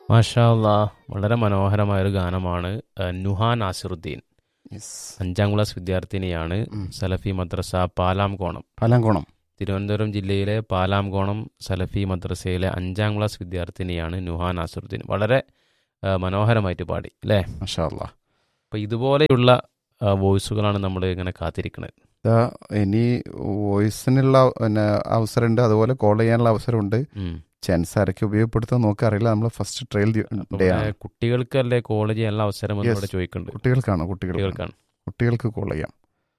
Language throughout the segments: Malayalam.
മാഷാ അല്ലാ വളരെ മനോഹരമായ ഒരു ഗാനമാണ് ഏഹ്, നുഹാ നാസിറുദ്ദീൻ അഞ്ചാം ക്ലാസ് വിദ്യാർത്ഥിനിയാണ് ഉം. സലഫി മദ്രസ പാലാംകോണം പാലാങ്കോണം തിരുവനന്തപുരം ജില്ലയിലെ പാലാംകോണം സലഫി മദ്രസയിലെ അഞ്ചാം ക്ലാസ് വിദ്യാർത്ഥിനിയാണ് നുഹാ നാസിറുദ്ദീൻ വളരെ ഏഹ്, മനോഹരമായിട്ട് പാടി അല്ലേ മാഷാ അല്ലാ അപ്പോൾ ഇതുപോലെയുള്ള ഏഹ്, വോയിസുകളാണ് നമ്മൾ ഇങ്ങനെ കാത്തിരിക്കുന്നത് ഇതാ ഇനി വോയിസിനുള്ള പിന്നെ അവസരമുണ്ട് അതുപോലെ കോൾ ചെയ്യാനുള്ള അവസരമുണ്ട് ഉം. ചാൻസ് ആരൊക്കെ ഉപയോഗപ്പെടുത്താൻ നോക്കാറില്ല നമ്മൾ ഫസ്റ്റ് ട്രയൽ അപ്പോൾ ഡേ ഇവിടെ ആണ് കുട്ടികൾക്കല്ലേ കോളേജ് ചെയ്യാനുള്ള അവസരം എന്ന് Yes. ഇവിടെ ചോദിക്കുന്നുണ്ട് കുട്ടികൾക്കാണ് കുട്ടികൾക്ക് കുട്ടികൾക്കാണ് കുട്ടികൾക്ക് കോൾ ചെയ്യാം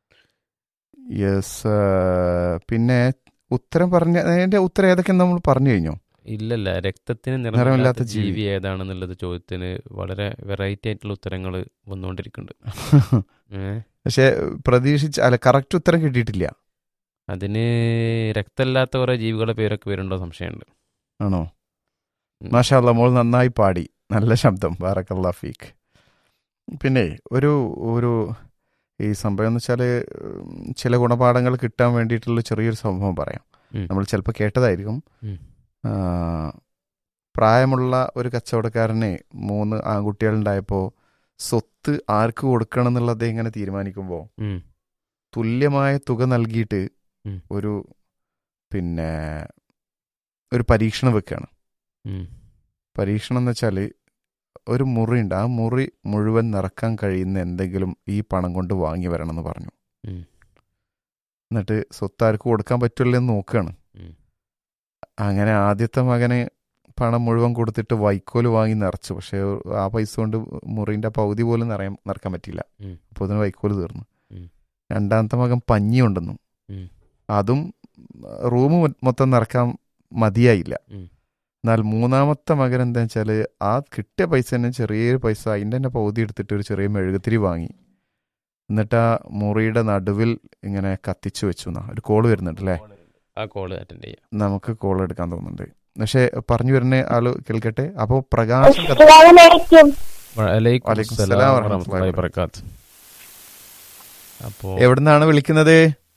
യെസ് പിന്നെ ഉത്തരം പറഞ്ഞ അതിന്റെ ഉത്തരം ഏതൊക്കെ നമ്മൾ പറഞ്ഞു കഴിഞ്ഞു ഇല്ലല്ല രക്തത്തിന് നിറമില്ലാത്ത നിറമില്ലാത്ത ജീവി. ജീവി ഏതാണെന്നുള്ളത് ചോദ്യത്തിന് വളരെ വെറൈറ്റി ആയിട്ടുള്ള ഉത്തരങ്ങൾ വന്നുകൊണ്ടിരിക്കുന്നുണ്ട് ഏ? പക്ഷെ പ്രതീക്ഷിച്ച അല്ല കറക്റ്റ് ഉത്തരം കിട്ടിയിട്ടില്ല അതിന് രക്തമില്ലാത്ത കുറെ ജീവികളുടെ പേരൊക്കെ വരുന്നുണ്ടോ സംശയമുണ്ട് ആണോ ഉം. മാഷാ അല്ലാ മോൾ നന്നായി പാടി നല്ല ശബ്ദം ബാറക്കല്ലാ ഫീക്ക് പിന്നെ ഒരു ഒരു ഈ സംഭവം എന്ന് വെച്ചാൽ ചില ഗുണപാഠങ്ങൾ കിട്ടാൻ വേണ്ടിയിട്ടുള്ള ചെറിയൊരു സംഭവം പറയാം ഉം. നമ്മൾ ചിലപ്പോൾ കേട്ടതായിരിക്കും ഉം. ആ, പ്രായമുള്ള ഒരു കച്ചവടക്കാരനെ മൂന്ന് ആൺകുട്ടികളുണ്ടായപ്പോൾ സ്വത്ത് ആർക്ക് കൊടുക്കണം എന്നുള്ളത് ഇങ്ങനെ തീരുമാനിക്കുമ്പോൾ ഉം. തുല്യമായ തുക നൽകിയിട്ട് ഉം. ഒരു പിന്നെ ഒരു പരീക്ഷണം വെക്കുകയാണ് ഉം. പരീക്ഷണം എന്ന് വെച്ചാൽ ഒരു മുറിയുണ്ട് ആ മുറി മുഴുവൻ നിറക്കാൻ കഴിയുന്ന എന്തെങ്കിലും ഈ പണം കൊണ്ട് വാങ്ങി വരണം എന്ന് പറഞ്ഞു ഉം. എന്നിട്ട് സ്വത്ത് ആർക്ക് കൊടുക്കാൻ പറ്റില്ല എന്ന് നോക്കുകയാണ് ഉം. അങ്ങനെ ആദ്യത്തെ മകന് പണം മുഴുവൻ കൊടുത്തിട്ട് വൈക്കോല് വാങ്ങി നിറച്ചു പക്ഷേ ആ പൈസ കൊണ്ട് മുറിൻ്റെ പകുതി പോലും നിറയാൻ നിറക്കാൻ പറ്റിയില്ല ഉം. അപ്പോൾ അതിന് വൈക്കോല് തീർന്നു ഉം. രണ്ടാമത്തെ മകൻ പഞ്ഞി കൊണ്ടുവന്നു ഉം. അതും റൂം മൊത്തം നിറക്കാൻ മതിയായില്ല ഉം. എന്നാൽ മൂന്നാമത്തെ മകൻ എന്താ വെച്ചാൽ ആ കിട്ടിയ പൈസ തന്നെ ചെറിയൊരു പൈസ അതിൻ്റെ തന്നെ പകുതി എടുത്തിട്ട് ഒരു ചെറിയ മെഴുകുതിരി വാങ്ങി എന്നിട്ട് ആ മുറിയുടെ നടുവിൽ ഇങ്ങനെ കത്തിച്ചു വെച്ചു എന്നാ ഒരു കോള് വരുന്നുണ്ട് അല്ലേ ആ കോള് അറ്റൻഡ് ചെയ്യാം നമുക്ക് കോൾ എടുക്കാൻ തോന്നുന്നുണ്ട് പക്ഷെ പറഞ്ഞു വരുന്ന ആള് കേൾക്കട്ടെ അപ്പോൾ പ്രകാശം കത്തി അസ്സലാമലൈക്കും വലൈക്കും വലൈക്കും സലാം സലാം വറഹ്മത്തുള്ളാഹി വറഹ്മത്തുള്ളാഹി വബറകാത്ത് അപ്പോ എവിടുന്നാണ് വിളിക്കുന്നത്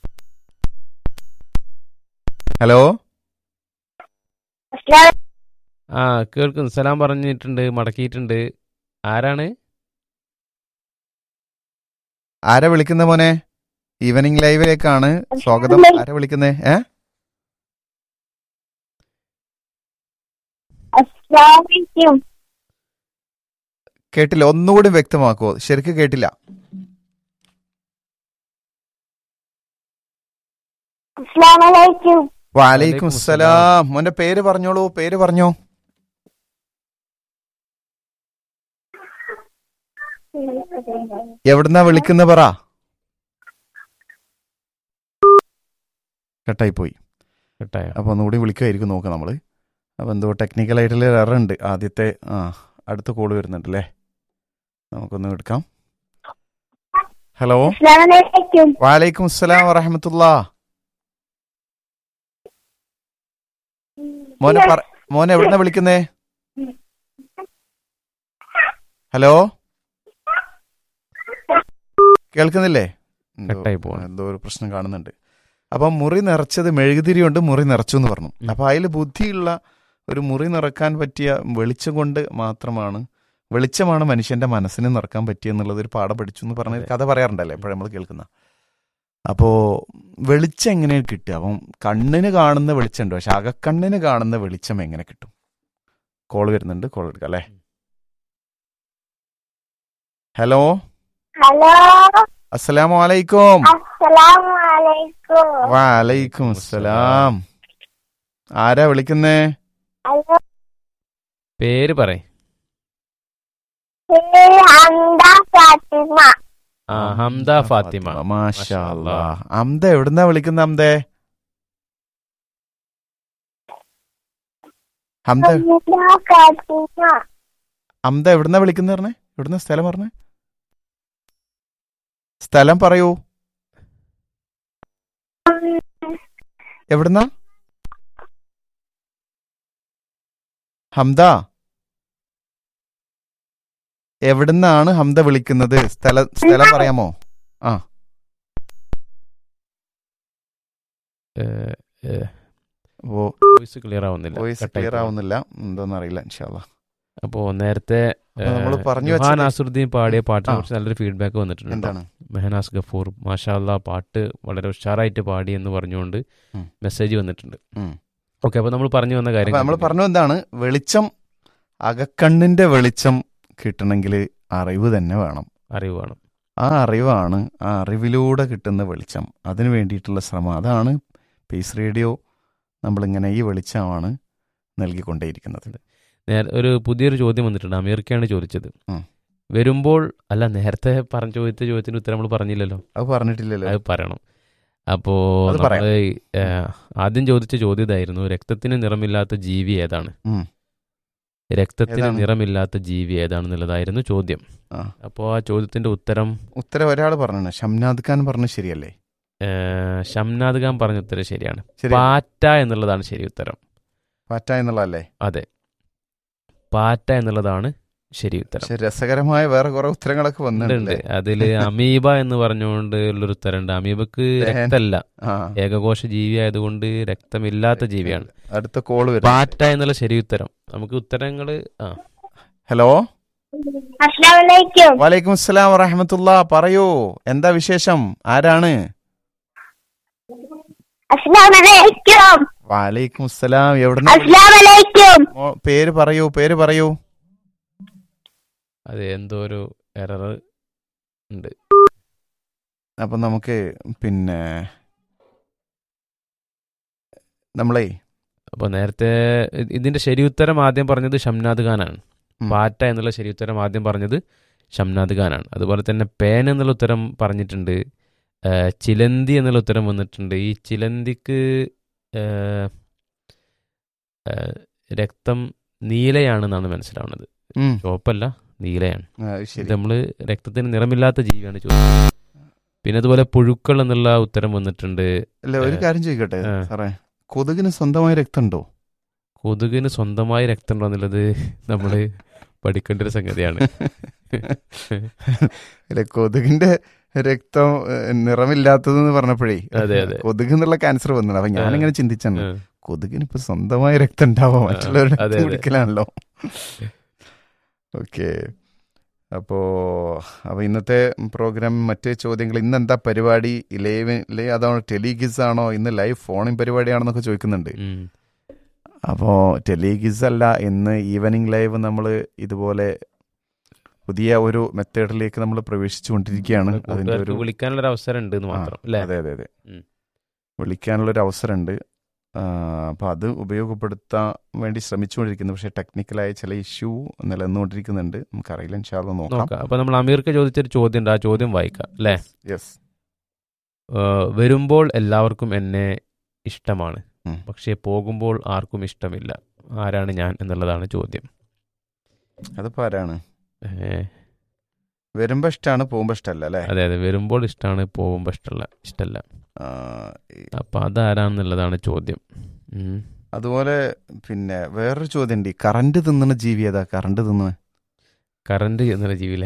ഹലോ അസ്സലാം ആ കേൾക്കുന്നു സലാം പറഞ്ഞിട്ടുണ്ട് മടക്കിയിട്ടുണ്ട് ആരാണ് ആരാ വിളിക്കുന്ന മോനെ ഈവനിങ് ലൈവിലേക്കാണ് സ്വാഗതം ആരാ വിളിക്കുന്നേ ഏ അസ്സലാമലൈക്കും കേട്ടില്ല ഒന്നുകൂടി വ്യക്തമാക്കുമോ ശരിക്കും കേട്ടില്ല അസ്സലാമലൈക്കും വാലൈക്കും വലൈക്കും സലാം മോന്റെ പേര് പറഞ്ഞോളൂ പേര് പറഞ്ഞോ എവിടുന്നാ വിളിക്കുന്ന പറ കട്ടായി പോയി കേട്ടായോ അപ്പോൾ ഒന്നുകൂടി വിളിക്കുമായിരിക്കും നോക്കുക നമ്മൾ അപ്പോൾ എന്തോ ടെക്നിക്കലായിട്ടുള്ള എറർ ഉണ്ട് ആദ്യത്തെ ആ അടുത്ത കോൾ വരുന്നുണ്ട് അല്ലേ നമുക്കൊന്ന് എടുക്കാം ഹലോ അസ്സലാമലൈക്കും വാലൈക്കും അസ്സലാം വറഹമത്തുള്ള മോനെ പറ മോനെ എവിടുന്ന വിളിക്കുന്നേ ഹലോ കേൾക്കുന്നില്ലേ എന്തോ- കട്ടായി പോവാണ്. എന്തോ ഒരു പ്രശ്നം കാണുന്നുണ്ട് അപ്പം മുറി നിറച്ചത് മെഴുകുതിരി കൊണ്ട് മുറി നിറച്ചു എന്ന് പറഞ്ഞു ഉം. അപ്പൊ അതിൽ ബുദ്ധിയുള്ള ഒരു മുറി നിറക്കാൻ പറ്റിയ വെളിച്ചം കൊണ്ട് മാത്രമാണ് വെളിച്ചമാണ് മനുഷ്യന്റെ മനസ്സിനെ നിറക്കാൻ പറ്റിയെന്നുള്ളത് ഒരു പാഠം പഠിച്ചു എന്ന് പറഞ്ഞ ഒരു അതെ. കഥ പറയാറുണ്ടല്ലേ എപ്പോഴും നമ്മൾ കേൾക്കുന്ന അപ്പോ വെളിച്ചം എങ്ങനെ കിട്ടുക അപ്പം കണ്ണിന് കാണുന്ന വെളിച്ചമുണ്ട് പക്ഷെ അകക്കണ്ണിന് കാണുന്ന വെളിച്ചം എങ്ങനെ കിട്ടും കോൾ വരുന്നുണ്ട് കോൾ എടുക്കാം അല്ലേ ഹലോ ഹലോ അസ്സലാമു അലൈക്കും അസ്സലാമലൈക്കും വാലൈക്കും അസ്സലാം ആരാ വിളിക്കുന്നേ ഹലോ പേര് പറ പേര് ഹംദ ഫാത്തിമ ആ ഹംദ ഫാത്തിമ മാഷാ മാഷാ അല്ലാ. അല്ലാ. അംദ എവിടുന്നാ വിളിക്കുന്ന അംദേ ഹംദ ഹംദ ഫാത്തിമ അംദ എവിടുന്നാ വിളിക്കുന്ന പറഞ്ഞേ എവിടുന്ന സ്ഥലം പറഞ്ഞേ സ്ഥലം പറയൂ എവിടുന്നാ ഹംദ എവിടുന്നാണ് ഹംദ വിളിക്കുന്നത് സ്ഥല സ്ഥലം പറയാമോ ഓ വോയിസ് ക്ലിയർ ആവുന്നില്ല വോയിസ് കട്ടായി ക്ലിയർ പോവാണ്. ആവുന്നില്ല എന്താണെന്ന് അറിയില്ല ഇൻഷാല്ല അപ്പോൾ നേരത്തെ അപ്പൊ നമ്മള് പറഞ്ഞു നുഹാൻ വെച്ചത് നാസുദ്ദീൻ പാടിയ പാട്ടിനെ ആ. കുറിച്ച് നല്ലൊരു ഫീഡ്ബാക്ക് വന്നിട്ടുണ്ട് എന്താണ് മെഹനാസ് ഗഫൂർ മാഷാല്ല പാട്ട് വളരെ ഉഷാറായിട്ട് പാടി എന്ന് പറഞ്ഞുകൊണ്ട് ഉം. മെസ്സേജ് വന്നിട്ടുണ്ട് ഉം. ഓക്കെ അപ്പോൾ നമ്മൾ പറഞ്ഞു വന്ന കാര്യം അപ്പൊ നമ്മൾ continue. പറഞ്ഞു എന്താണ് വെളിച്ചം അകക്കണ്ണിന്റെ വെളിച്ചം കിട്ടണമെങ്കിൽ അറിവ് തന്നെ വേണം അറിവ് വേണം ആ അറിവാണ് ആ അറിവിലൂടെ കിട്ടുന്ന വെളിച്ചം അതിനു വേണ്ടിയിട്ടുള്ള ശ്രമം അതാണ് പീസ് റേഡിയോ നമ്മളിങ്ങനെ ഈ വെളിച്ചമാണ് നൽകിക്കൊണ്ടേയിരിക്കുന്നത് നേര ഒരു പുതിയൊരു ചോദ്യം വന്നിട്ടുണ്ട് അമീർക്കാണ് ചോദിച്ചത് ഉം. വരുമ്പോൾ അല്ല നേരത്തെ പറഞ്ഞ ചോദ്യത്തെ ചോദ്യത്തിന് ഉത്തരം നമ്മൾ പറഞ്ഞില്ലല്ലോ അത് പറഞ്ഞിട്ടില്ലല്ലോ അത് പറയണം അപ്പോൾ അത് പറയാം. ആദ്യം ചോദിച്ച ചോദ്യം ഇതായിരുന്നു രക്തത്തിന് നിറമില്ലാത്ത ജീവി ഏതാണ് ഉം. രക്തത്തിന് ഏതാണ്? നിറമില്ലാത്ത ജീവി ഏതാണെന്നുള്ളതായിരുന്നു ചോദ്യം ആ. അപ്പോൾ ആ ചോദ്യത്തിന്റെ ഉത്തരം ഉത്തരം ഒരാൾ പറഞ്ഞു ഷംനാദ് ഖാൻ പറഞ്ഞ ശരിയല്ലേ ഏ, ഷംനാദ് ഖാൻ പറഞ്ഞ ഉത്തരം ശരിയാണ് ശരി പാറ്റ എന്നുള്ളതാണ് ശരി ഉത്തരം പാറ്റ എന്നുള്ളതല്ലേ അതെ പാറ്റ എന്നുള്ളതാണ് ശരി ഉത്തരം പക്ഷെ രസകരമായ വേറെ കുറെ ഉത്തരങ്ങളൊക്കെ ഉണ്ട് വന്നിട്ടുണ്ട് അതില് അമീബ എന്ന് പറഞ്ഞുകൊണ്ട് ഉള്ളൊരു ഉത്തരമുണ്ട് അമീബക്ക് ദഹൻ. രക്തമല്ല ആ ഏകകോശ ജീവി ആയതുകൊണ്ട് രക്തമില്ലാത്ത ജീവിയാണ് അടുത്ത കോള് വരും പാറ്റ എന്നുള്ള ശരി ഉത്തരം നമുക്ക് ഉത്തരങ്ങള് ആ ഹലോ അസ്സലാമലൈക്കും വലൈക്കും അസ്സലാം വറഹമത്തുള്ള പറയൂ എന്താ വിശേഷം ആരാണ് അസ്സലാമലൈക്കും വലൈക്കും അസ്സലാം എവിടെ അസ്സലാമലൈക്കും പേര് പറയൂ പേര് പറയൂ അത് എന്തോ ഒരു എറർ ഉണ്ട് അപ്പൊ നമുക്ക് പിന്നെ നമ്മളെ അപ്പൊ നേരത്തെ ഇ- ഇതിന്റെ ശരി ഉത്തരം ആദ്യം പറഞ്ഞത് ഷംനാദ് ഖാനാണ് ഉം. പാറ്റ എന്നുള്ള ശരി ഉത്തരം ആദ്യം പറഞ്ഞത് ഷംനാദ് ഖാനാണ് അതുപോലെ തന്നെ പേൻ എന്നുള്ള ഉത്തരം പറഞ്ഞിട്ടുണ്ട് ഏ, ചിലന്തി എന്നുള്ള ഉത്തരം വന്നിട്ടുണ്ട് ഈ ചിലന്തിക്ക് ഏ, ഏ, രക്തം നീലയാണെന്നാണ് മനസ്സിലാവുന്നത് ഉം. ചുവപ്പല്ല നീലയാണ് ആ, അത് ശരി ഇത് നമ്മള് രക്തത്തിന് നിറമില്ലാത്ത ജീവിയാണ് ചോദിച്ചത് പിന്നെ അതുപോലെ പുഴുക്കൾ എന്നുള്ള ഉത്തരം വന്നിട്ടുണ്ട് അല്ല ഒരു ഏ, കാര്യം ചോദിക്കട്ടെ ആ. സാറേ കൊതുകിന് സ്വന്തമായ രക്തമുണ്ടോ കൊതുകിന് സ്വന്തമായി രക്തം ഉണ്ടോ എന്നുള്ളത് നമ്മൾ പഠിക്കേണ്ട ഒരു സംഗതിയാണ് അല്ല കൊതുകിന്റെ രക്തം ഏ, നിറമില്ലാത്തതെന്ന് പറഞ്ഞപ്പോഴേ അതെ, അതെ. കൊതുക് എന്നുള്ള ക്യാൻസർ വന്നത് അപ്പൊ ഞാനിങ്ങനെ ചിന്തിച്ചാണ് ആ. കൊതുകിന് ഇപ്പൊ സ്വന്തമായ രക്തം ഉണ്ടാവോ മറ്റുള്ളവരുടെ അതെ, രക്തം അതെ. കുടിക്കലാണല്ലോ ഓക്കെ അപ്പോ അപ്പൊ ഇന്നത്തെ പ്രോഗ്രാം മറ്റ് ചോദ്യങ്ങൾ ഇന്ന് എന്താ പരിപാടി ലൈവില് അതാണോ ടെലിഗിസ് ആണോ ഇന്ന് ലൈവ് ഫോണിൻ പരിപാടിയാണെന്നൊക്കെ ചോദിക്കുന്നുണ്ട് ഉം. അപ്പോൾ ടെലിഗിസ് അല്ല ഇന്ന് ഈവനിങ് ലൈവ് നമ്മൾ ഇതുപോലെ പുതിയ ഒരു മെത്തേഡിലേക്ക് നമ്മൾ പ്രവേശിച്ചുകൊണ്ടിരിക്കുകയാണ് അതിന്റെ കൂട്ടുകാർക്ക് ഒരു വിളിക്കാനുള്ള ഒരു അവസരം ഉണ്ട് എന്ന് മാത്രം അല്ലേ അതെ അതെ അതെ ഉം. വിളിക്കാനുള്ളൊരു അവസരമുണ്ട് അപ്പോൾ അത് ഉപയോഗപ്പെടുത്താൻ വേണ്ടി ശ്രമിച്ചുകൊണ്ടിരിക്കുന്നു പക്ഷേ ടെക്നിക്കലായ ചില ഇഷ്യൂ നിലനിന്നുകൊണ്ടിരിക്കുന്നുണ്ട് നമുക്കറിയില്ല ഇൻഷാല്ല നോക്കാം നോക്കാം അപ്പൊ നമ്മൾ അമീർക്ക് ചോദിച്ചൊരു ചോദ്യം ഉണ്ട് ആ ചോദ്യം വായിക്കാം അല്ലേ യെസ് ഏഹ്, വരുമ്പോൾ എല്ലാവർക്കും എന്നെ ഇഷ്ടമാണ് ഉം. പക്ഷേ പോകുമ്പോൾ ആർക്കും ഇഷ്ടമില്ല ആരാണ് ഞാൻ എന്നുള്ളതാണ് ചോദ്യം അതിപ്പോൾ ആരാണ് ഏഹ്, വരുമ്പോൾ ഇഷ്ടമാണ് പോകുമ്പോൾ ഇഷ്ടമല്ല അല്ലേ അതെ അതെ വരുമ്പോൾ ഇഷ്ടമാണ് പോകുമ്പോൾ ഇഷ്ടമല്ല ഇഷ്ടമല്ല ആ, ഈ- അപ്പൊ അതാരാന്നുള്ളതാണ് ചോദ്യം ഉം. അതുപോലെ പിന്നെ വേറൊരു ചോദ്യം ഉണ്ട് ഈ കറണ്ട് തിന്നണ ജീവി ഏതാ കറണ്ട് തിന്നണ കറണ്ട് എന്നുള്ള ജീവിയിലെ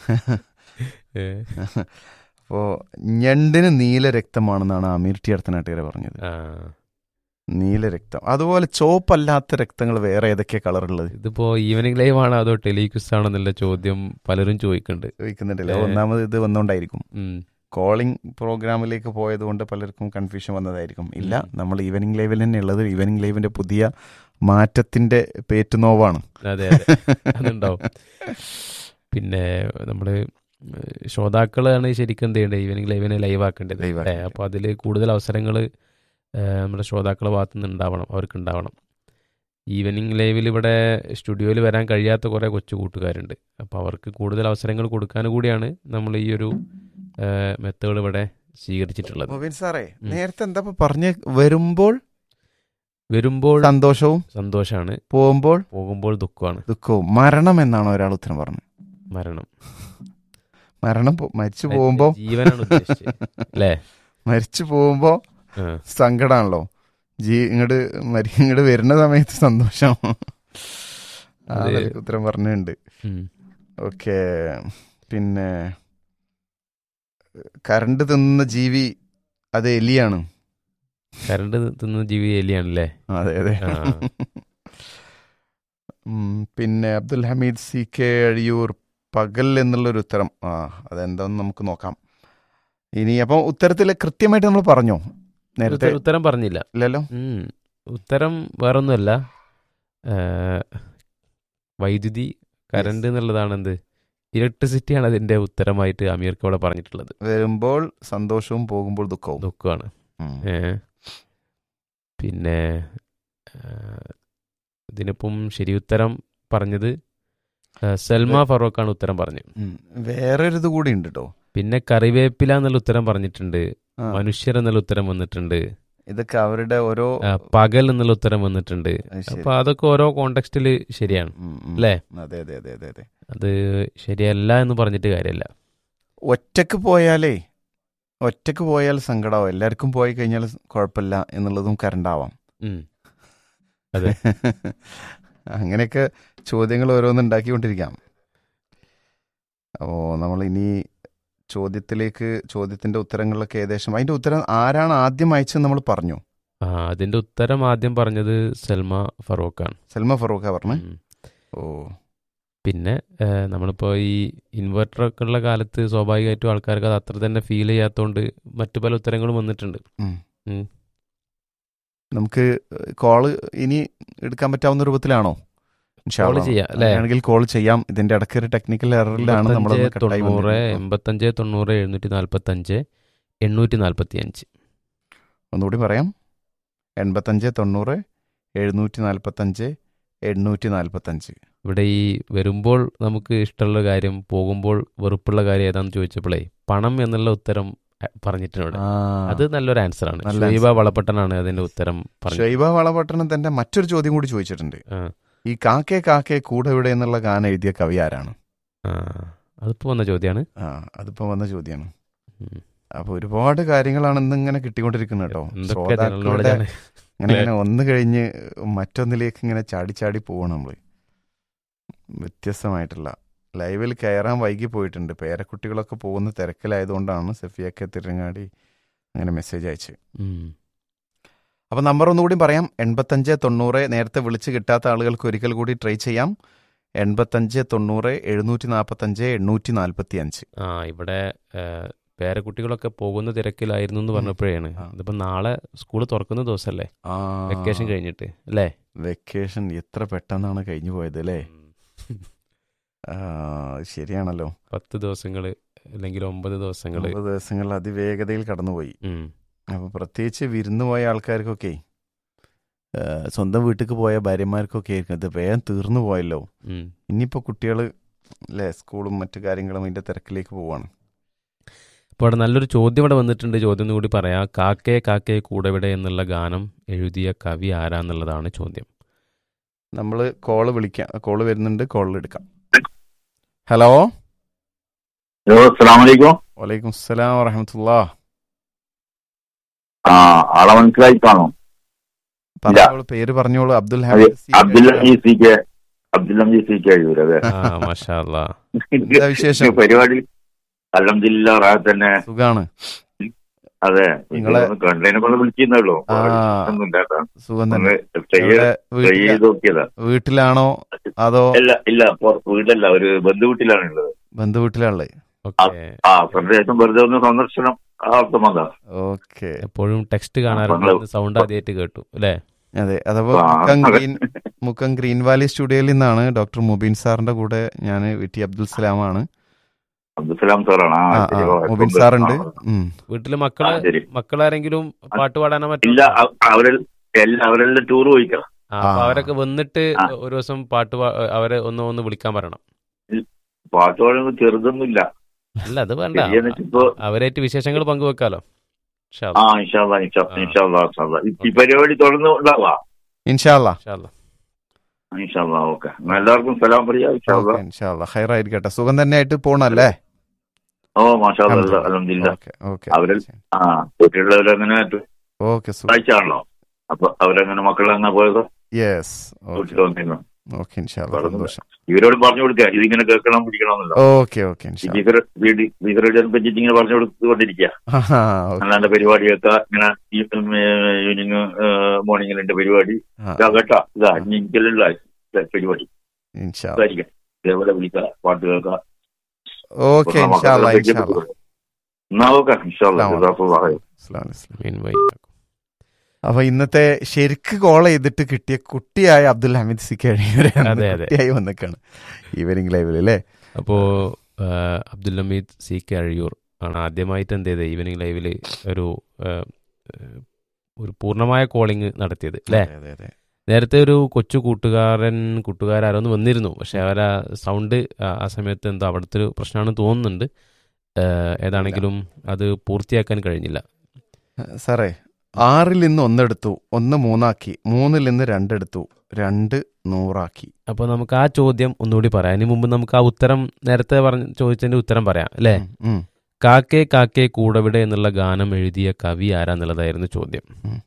ഏഹ്, അപ്പോൾ ഞണ്ടിന് നീല രക്തമാണെന്നാണ് അമീർ ടി അടുത്തനാട്ടുകാരെ പറഞ്ഞത് ആ, നീല രക്തം അതുപോലെ ചോപ്പല്ലാത്ത രക്തങ്ങൾ വേറെ ഏതൊക്കെയാ കളറുള്ളത് ഇതിപ്പോ ഈവനിങ് ലൈവ് ആണോ അതോ ടെലിക്വിസ് ആണോ എന്നുള്ള ചോദ്യം പലരും ചോദിക്കുന്നുണ്ട് ചോദിക്കുന്നുണ്ടല്ലോ ഏ. ഒന്നാമത് ഇത് വന്നുകൊണ്ടായിരിക്കും ഉം. കോളിംഗ് പ്രോഗ്രാമിലേക്ക് പോയതുകൊണ്ട് പലർക്കും കൺഫ്യൂഷൻ വന്നതായിരിക്കും ഇല്ല ഉം. നമ്മൾ ഈവനിങ് ലൈവിൽ തന്നെ ഉള്ളത് ഈവനിങ് ലൈവിന്റെ പുതിയ മാറ്റത്തിന്റെ പേറ്റുനോവാണ് അതെ അതെ അതുണ്ടാവും പിന്നെ നമ്മള് ശ്രോതാക്കളാണ് ശരിക്കും എന്ത് ചെയ്യേണ്ടത് ഈവനിങ് ലൈവിനെ ലൈവ് ആക്കേണ്ടത് Live അല്ലേ? ആക്കേണ്ടത്. അപ്പോൾ അതിൽ കൂടുതൽ അവസരങ്ങൾ നമ്മുടെ ശ്രോതാക്കളുടെ ഭാഗത്തു നിന്ന് ഉണ്ടാവണം അവർക്ക് ഉണ്ടാവണം ഈവനിങ് ലൈവിൽ ഇവിടെ സ്റ്റുഡിയോയിൽ വരാൻ കഴിയാത്ത കുറേ കൊച്ചു കൂട്ടുകാരുണ്ട് അപ്പോൾ അവർക്ക് കൂടുതൽ അവസരങ്ങൾ കൊടുക്കാൻ കൂടിയാണ് നമ്മൾ ഈ ഒരു മെത്തേഡ് ഇവിടെ സ്വീകരിച്ചിട്ടുള്ളത് മൊബൈൽ സാറേ ഉം. നേരത്തെ എന്താ പറഞ്ഞ വരുമ്പോൾ വരുമ്പോൾ സന്തോഷവും സന്തോഷമാണ് പോകുമ്പോൾ പോകുമ്പോൾ ദുഃഖമാണ് ദുഃഖവും മരണം എന്നാണോ ഒരാൾ ഉത്തരം പറഞ്ഞത് മരണം മരണം പോ- മരിച്ചു പോകുമ്പോ ജീവനാണ് ഉദ്ദേശിച്ചത് അല്ലേ മരിച്ചു പോകുമ്പോ ആ, സങ്കടാണല്ലോ ജീ ഇങ്ങോട്ട് മരി ഇങ്ങോട്ട് വരുന്ന സമയത്ത് സന്തോഷം ആ അതെ. നിലയ്ക്ക് ഉത്തരം പറഞ്ഞിട്ടുണ്ട് ഉം. ഓക്കെ പിന്നെ കറണ്ട് തിന്നുന്ന ജീവി അത് എലിയാണ് കരണ്ട് തിന്ന ജീവി എലിയാണല്ലേ അതെ അതെ ആ. ഉം, പിന്നെ അബ്ദുൽ ഹമീദ് സി കെ അഴിയൂർ പകൽ എന്നുള്ളൊരു ഉത്തരം ആ അതെന്താന്ന് നമുക്ക് നോക്കാം ഇനി അപ്പം ഉത്തരത്തിൽ കൃത്യമായിട്ട് നമ്മൾ പറഞ്ഞോ നേരത്തെ ഉത്തരം- ഉത്തരം പറഞ്ഞില്ല ഇല്ലല്ലോ ഉം. ഉത്തരം വേറൊന്നുമല്ല ഏ, വൈദ്യുതി കറണ്ട് എന്നുള്ളതാണ് എന്ത് ഇലക്ട്രിസിറ്റിയാണ് അതിന്റെ ഉത്തരമായിട്ട് അമീർക്ക് ഇവിടെ പറഞ്ഞിട്ടുള്ളത് വരുമ്പോൾ സന്തോഷവും പോകുമ്പോൾ ദുഃഖവും ദുഃഖമാണ് ഉം. ഏ. പിന്നെ ഏ, ഇതിനിപ്പം ശരി ഉത്തരം പറഞ്ഞത് ഏ, സൽമ ഫറൂഖാണ് ഉത്തരം പറഞ്ഞത് ഉം. വേറൊരിത് കൂടി ഉണ്ട് കേട്ടോ പിന്നെ കറിവേപ്പില എന്നുള്ള ഉത്തരം പറഞ്ഞിട്ടുണ്ട് ആ, മനുഷ്യർ എന്നുള്ള ഉത്തരം വന്നിട്ടുണ്ട് ഇതൊക്കെ അവരുടെ ഓരോ ആ, പകൽ എന്നുള്ള ഉത്തരം വന്നിട്ടുണ്ട് അത് ശരി. അപ്പൊ അതൊക്കെ ഓരോ കോണ്ടെക്സ്റ്റിൽ ശരിയാണ് ഉം, ഉം. അല്ലേ? അതെ അതെ അതെ അതെ അതെ അത് ശരിയല്ല എന്ന് പറഞ്ഞിട്ട് കാര്യമില്ല ഒറ്റക്ക് പോയാലേ ഒറ്റക്ക് പോയാൽ സങ്കടാവും എല്ലാവർക്കും പോയി കഴിഞ്ഞാൽ കുഴപ്പമില്ല എന്നുള്ളതും കരണ്ടാവാം ഉം. അതെ. അങ്ങനെയൊക്കെ ചോദ്യങ്ങൾ ഓരോന്ന് ഉണ്ടാക്കിക്കൊണ്ടിരിക്കാം അപ്പോൾ നമ്മൾ ഇനി ചോദ്യത്തിലേക്ക് ചോദ്യത്തിന്റെ ഉത്തരങ്ങളിലൊക്കെ ഏകദേശം അതിന്റെ ഉത്തരം ആരാണ് ആദ്യം അയച്ചത് നമ്മൾ പറഞ്ഞു ആ അതിന്റെ ഉത്തരം ആദ്യം പറഞ്ഞത് സൽമ ഫറൂഖാണ് സൽമ ഫറൂഖ പറഞ്ഞു ഉം. ഓ പിന്നെ ഏഹ്, നമ്മളിപ്പോ ഈ ഇൻവെർട്ടർ ഒക്കെ ഉള്ള കാലത്ത് സ്വാഭാവികമായിട്ടും ആൾക്കാർക്ക് അത് അത്ര തന്നെ ഫീൽ ചെയ്യാത്തതുകൊണ്ട് മറ്റു പല ഉത്തരങ്ങളും വന്നിട്ടുണ്ട് ഉം. ഉം. നമുക്ക് കോള് ഇനി എടുക്കാൻ പറ്റാവുന്ന രൂപത്തിലാണോ ഇൻഷാ Call അള്ളാ. ചെയ്യാം, അല്ലേ? അങ്ങനെയാണെങ്കിൽ കോൾ ചെയ്യാം ഇതിന്റെ ഇടയ്ക്ക് ഒരു ടെക്നിക്കൽ എററിലാണ് നമ്മൾ എൺപത്തഞ്ച് തൊണ്ണൂറ് എൺപത്തഞ്ച് തൊണ്ണൂറ് എഴുന്നൂറ്റി നാൽപ്പത്തഞ്ച് എണ്ണൂറ്റി നാൽപ്പത്തി അഞ്ച് ഒന്നുകൂടി പറയാം എൺപത്തഞ്ച് തൊണ്ണൂറ് എഴുന്നൂറ്റി നാൽപ്പത്തഞ്ച് എണ്ണൂറ്റി നാൽപ്പത്തഞ്ച് ഇവിടെ ഈ വരുമ്പോൾ നമുക്ക് ഇഷ്ടമുള്ള കാര്യം പോകുമ്പോൾ വെറുപ്പുള്ള കാര്യം ഏതാണെന്ന് ചോദിച്ചപ്പോഴേ പണം എന്നുള്ള ഉത്തരം അഹ്, പറഞ്ഞിട്ടുണ്ട് അത് നല്ലൊരു ആൻസർ ആണ് നല്ല ഷുഹൈബ answer. വളപട്ടനാണ് അതിന്റെ ഉത്തരം പറഞ്ഞത് ഷൈബ വളപട്ടണം തന്റെ മറ്റൊരു ചോദ്യം കൂടി ചോദിച്ചിട്ടുണ്ട് ആ. ഈ കാക്കേ കാക്കേ കൂടെ ഇവിടെ എന്നുള്ള ഗാനം എഴുതിയ കവി ആരാണ് ആ അതിപ്പോ വന്ന ചോദ്യമാണ് ആ അതിപ്പോ വന്ന ചോദ്യമാണ് ഉം. അപ്പൊ ഒരുപാട് കാര്യങ്ങളാണ് ഇന്ന് ഇങ്ങനെ കിട്ടിക്കൊണ്ടിരിക്കുന്നത് കേട്ടോ എന്തൊക്കെ ജനറൽ ശ്രോതാക്കളുടെ നോളജാണ് അങ്ങനെ ഇങ്ങനെ ഒന്ന് കഴിഞ്ഞ് മറ്റൊന്നിലേക്ക് ഇങ്ങനെ ചാടി ചാടി പോവാണ് നമ്മള് വ്യത്യസ്തമായിട്ടുള്ള ലൈവിൽ കയറാൻ വൈകി പോയിട്ടുണ്ട് പേരക്കുട്ടികളൊക്കെ പോകുന്ന തിരക്കിലായതുകൊണ്ടാണ് സഫിയൊക്കെ തിരങ്ങാടി അങ്ങനെ മെസ്സേജ് അയച്ച് ഉം. അപ്പോൾ നമ്പർ ഒന്നുകൂടി പറയാം എൺപത്തഞ്ച് തൊണ്ണൂറ് നേരത്തെ വിളിച്ച് കിട്ടാത്ത ആളുകൾക്ക് ഒരിക്കൽ കൂടി ട്രൈ ചെയ്യാം എൺപത്തഞ്ച് തൊണ്ണൂറ് എഴുന്നൂറ്റി നാൽപ്പത്തഞ്ച് എണ്ണൂറ്റി നാൽപ്പത്തി അഞ്ച് ആ ഇവിടെ ഏഹ്, പേരക്കുട്ടികളൊക്കെ പോകുന്ന തിരക്കിലായിരുന്നു എന്ന് പറഞ്ഞപ്പോഴാണ് ആ. ഇതിപ്പോ നാളെ സ്കൂൾ തുറക്കുന്ന ദിവസമല്ലേ വെക്കേഷൻ കഴിഞ്ഞിട്ട് അല്ലേ വെക്കേഷൻ എത്ര പെട്ടെന്നാണ് കഴിഞ്ഞു പോയത് അല്ലേ ആ, ശരിയാണല്ലോ പത്ത് ദിവസങ്ങള് അല്ലെങ്കിൽ ഒമ്പത് ദിവസങ്ങള് ഒമ്പത് ദിവസങ്ങൾ അതിവേഗതയിൽ കടന്നുപോയി ഉം. അപ്പൊ പ്രത്യേകിച്ച് വിരുന്ന് പോയ ആൾക്കാർക്കൊക്കെ ആ, സ്വന്തം വീട്ടിലേക്ക് പോയ ഭാര്യമാർക്കൊക്കെ ആയിരിക്കും ഇത് വേഗം തീർന്നു പോയല്ലോ ഉം. ഇനിയിപ്പോ കുട്ടികൾ അല്ലേ സ്കൂളും മറ്റു കാര്യങ്ങളും അതിന്റെ തിരക്കിലേക്ക് പോവാണ് അപ്പോൾ അവിടെ നല്ലൊരു ചോദ്യം ഇവിടെ വന്നിട്ടുണ്ട് ചോദ്യം ഒന്നും കൂടി പറയാം കാക്കേ കാക്കേ കൂടെവിടെ എന്നുള്ള ഗാനം എഴുതിയ കവി ആരാന്നുള്ളതാണ് ചോദ്യം നമ്മൾ കോള് വിളിക്കാം കോള് വരുന്നുണ്ട് കോളിൽ എടുക്കാം ഹലോ ഹലോ അസ്സാം വലൈക്കും വലൈക്കും അസ്സലാം വറഹമത്തുള്ള ആ ആളെ മനസ്സിലായി കാണോ പറഞ്ഞോളൂ പേര് പറഞ്ഞോളൂ അബ്ദുൽ അതെ Hameed C. Abdul Hameed C K Abdul Hameed C K Ayyur അതെ ആ മാഷാ അല്ലാ എന്താ വിശേഷം? പരിപാടി അലഹമില്ല റാഹത്ത് തന്നെ സുഖാണ് അതെ നിങ്ങളെ- കണ്ടതിനെ കൊണ്ട് വിളിച്ചിരുന്നല്ലോ ആ. ഒന്നുമില്ല സുഖം ഒന്ന് തന്നെ ട്രൈ എവിടെ ട്രൈ വീട്ടില- ചെയ്ത് നോക്കിയതാ വീട്ടിലാണോ അതോ ഇല്ല ഇല്ല പുറ- വീട്ടിലല്ല ഒരു ബന്ധു വീട്ടിലാണ് ഉള്ളത് ബന്ധു വീട്ടിലാള് ഓക്കെ ആ പ്രദേശം വെറുതെ ഒന്ന് സന്ദർശനം ആ അർത്ഥം വന്നതാ ഓക്കെ എപ്പോഴും ടെക്സ്റ്റ് ഞങ്ങള് കാണാറുണ്ട് സൗണ്ട് ആദ്യമായിട്ട് കേട്ടു അല്ലേ അതെ അതപ്പോ ആ, മുക്കം അതെ. ഗ്രീൻ മുക്കം ഗ്രീൻ വാലി സ്റ്റുഡിയോയിൽ നിന്നാണ് ഡോക്ടർ മുബീൻ സാറിന്റെ കൂടെ ഞാൻ വി ടി അബ്ദുൽ സലാമാണ് അബ്ദുസലാം സാറാണ് ആ ആ, ശരി, ആ, ഓ, മുബീൻ ഉണ്ട്. സാറുണ്ട് ആ, ഉം. വീട്ടില് ആ, മക്കള് ശരി മക്കളാരെങ്കിലും പാട്ട് പാടാനോ മറ്റോ ഇല്ല അ- അവരെ എല്ലാ അവരെല്ലാം ടൂർ പോയിക്കാം ആ, അപ്പൊ ആ. അവരൊക്കെ വന്നിട്ട് ആ. ഒരു ദിവസം പാട്ട് പാ- അവരെ ഒന്ന് ഒന്ന് വിളിക്കാൻ പറയണം പാട്ട് പാടുന്നത് ചെറുതൊന്നുമില്ല അല്ല അത് വേണ്ട ശരിയെന്ന് വെച്ചിപ്പോ അവരായിട്ട് വിശേഷങ്ങൾ പങ്കുവെക്കാലോ ഇൻഷാ ആ അല്ലാ. ഇൻഷാല്ലാ ഇൻഷാ ആ. ഇൻഷാല്ലാ ഇൻഷാല്ലാ. ഈ- ഈ പരിപാടി തുടർന്ന് ഉണ്ടാവാ ഇൻഷാല്ലാ ഇൻഷാ അല്ലാ. ഇൻഷാല്ലാ ഓക്കെ എല്ലാവർക്കും സലാം പറയാ ഇൻഷാല്ലാ ഓക്കെ ഇൻഷാല്ലാ ഹൈറായിരിക്കട്ടെ സുഖം തന്നെ ആയിട്ട് പോണല്ലേ ഓ മാഷാ അലഹമില്ല ഓക്കെ ഓക്കെ അവരിൽ- ആ കുട്ടികളവരങ്ങനെ ഓക്കെ സുഖം വായിച്ചാണല്ലോ അപ്പൊ അവരങ്ങനെ മക്കളങ്ങനെ പോയത് യെസ് ഓക്കെ വീട്ടിൽ വന്നിരുന്നു ഓക്കെ ഇൻഷാല്ലാ പറഞ്ഞു. സന്തോഷം ഇവരോട് പറഞ്ഞു കൊടുക്കുക ഇതിങ്ങനെ കേൾക്കണം പിടിക്കണമെന്നല്ലോ ഓക്കെ ഓക്കെ ഈ ഇൻഷാല്ലാ ബിസറ ബിസറഡിനെ പറ്റിയിട്ട് ഇങ്ങനെ പറഞ്ഞു കൊടുത്തുകൊണ്ടിരിക്കുക ആഹാ, ഓക്കെ. അല്ലാണ്ട് പരിപാടി കേൾക്കുക ഇങ്ങനെ ഈവനിങ് മോർണിംഗിൽ എന്റെ പരിപാടി ആ, ഇതാ കേട്ടാ ഇതാ ഇനി എനിക്കെല്ലാം പരിപാടി ഇൻഷാ സംസാരിക്കാം ഇതേപോലെ വിളിക്കാം പാട്ട് കേൾക്കാം ഓക്കെ ഇൻഷാല്ല ഇൻഷാല്ല എന്നാ ഓക്കെ ഇൻഷാല്ലാ അസ്സലാമു ജസാക്കുല്ലാഹ് ഖൈർ. അസ്സലാമു അലൈക്കും. മീൻ വൈ അപ്പൊ ഇന്നത്തെ ശരിക്ക് കോൾ ചെയ്തിട്ട് കിട്ടിയ കുട്ടിയായ അബ്ദുൽ ഹമീദ് സി കഴിയൂരെ അതെ, അതെ. കുട്ടിയായി വന്നിക്കാണ് ഈവനിങ് ലൈവിൽ അല്ലേ അപ്പോൾ അബ്ദുൽ ഹമീദ് സി കെ അഴിയൂർ ആണ് ആദ്യമായിട്ട് എന്ത് ചെയ്തത് ഈവനിങ് ലൈവിൽ ഒരു ആ, ഒരു പൂർണ്ണമായ കോളിംഗ് നടത്തിയത് അല്ലേ അതെ, അതെ, അതെ. നേരത്തെ ഒരു കൊച്ചു കൂട്ടുകാരൻ കൂട്ടുകാരൊന്ന് വന്നിരുന്നു പക്ഷെ അവരാ സൗണ്ട് ആ- ആ സമയത്ത് എന്തോ അവിടുത്തെ ഒരു പ്രശ്നമാണെന്ന് തോന്നുന്നുണ്ട് ആ, ഏതാണെങ്കിലും അത് പൂർത്തിയാക്കാൻ കഴിഞ്ഞില്ല സാറേ ആറിൽ നിന്ന് ഒന്നെടുത്തു ഒന്ന് മൂന്നാക്കി മൂന്നിൽ നിന്ന് രണ്ടെടുത്തു രണ്ട് നൂറാക്കി അപ്പോൾ നമുക്ക് ആ ചോദ്യം ഒന്നുകൂടി പറയാം അതിന് മുമ്പ് നമുക്ക് ആ ഉത്തരം നേരത്തെ പറഞ്ഞ ചോദിച്ചതിന്റെ ഉത്തരം പറയാം അല്ലേ ഉം, ഉം. കാക്കേ കാക്കേ കൂടവിടെ എന്നുള്ള ഗാനം എഴുതിയ കവി ആരാന്നുള്ളതായിരുന്നു ചോദ്യം